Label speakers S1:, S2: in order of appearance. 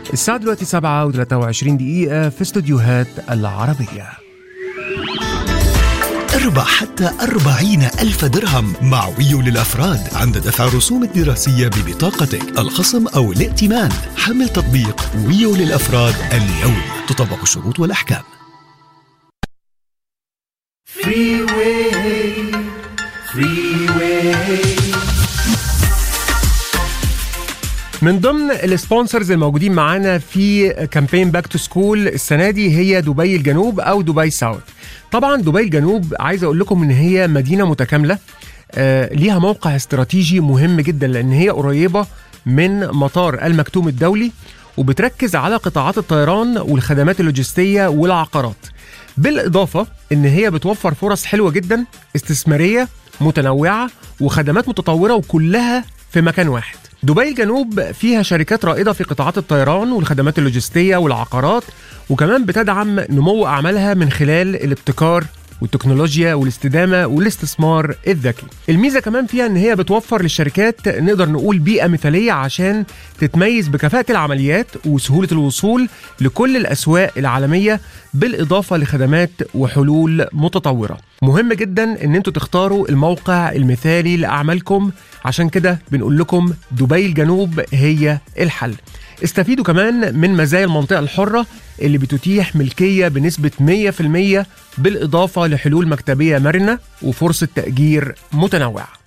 S1: الساعة دلوقتي 7 و23 دقيقة في استوديوهات العربية
S2: اربح حتى أربعين ألف درهم مع ويو للأفراد عند دفع الرسوم الدراسية ببطاقتك الخصم أو الائتمان حمل تطبيق ويو للأفراد اليوم تطبق الشروط والأحكام
S1: من ضمن السبونسرز الموجودين معانا في كامبين باك تو سكول السنه دي هي دبي الجنوب او دبي ساوث طبعا دبي الجنوب عايز اقول لكم ان هي مدينه متكامله آه ليها موقع استراتيجي مهم جدا لان هي قريبه من مطار المكتوم الدولي وبتركز على قطاعات الطيران والخدمات اللوجستيه والعقارات بالاضافه ان هي بتوفر فرص حلوه جدا استثماريه متنوعه وخدمات متطوره وكلها في مكان واحد دبي الجنوب فيها شركات رائدة في قطاعات الطيران والخدمات اللوجستية والعقارات وكمان بتدعم نمو أعمالها من خلال الابتكار والتكنولوجيا والاستدامة والاستثمار الذكي الميزة كمان فيها ان هي بتوفر للشركات نقدر نقول بيئة مثالية عشان تتميز بكفاءة العمليات وسهولة الوصول لكل الأسواق العالمية بالإضافة لخدمات وحلول متطورة مهم جدا ان انتوا تختاروا الموقع المثالي لأعمالكم عشان كده بنقول لكم دبي الجنوب هي الحل استفيدوا كمان من مزايا المنطقة الحرة اللي بتتيح ملكية بنسبة 100% بالإضافة لحلول مكتبية مرنة وفرصة تأجير متنوعة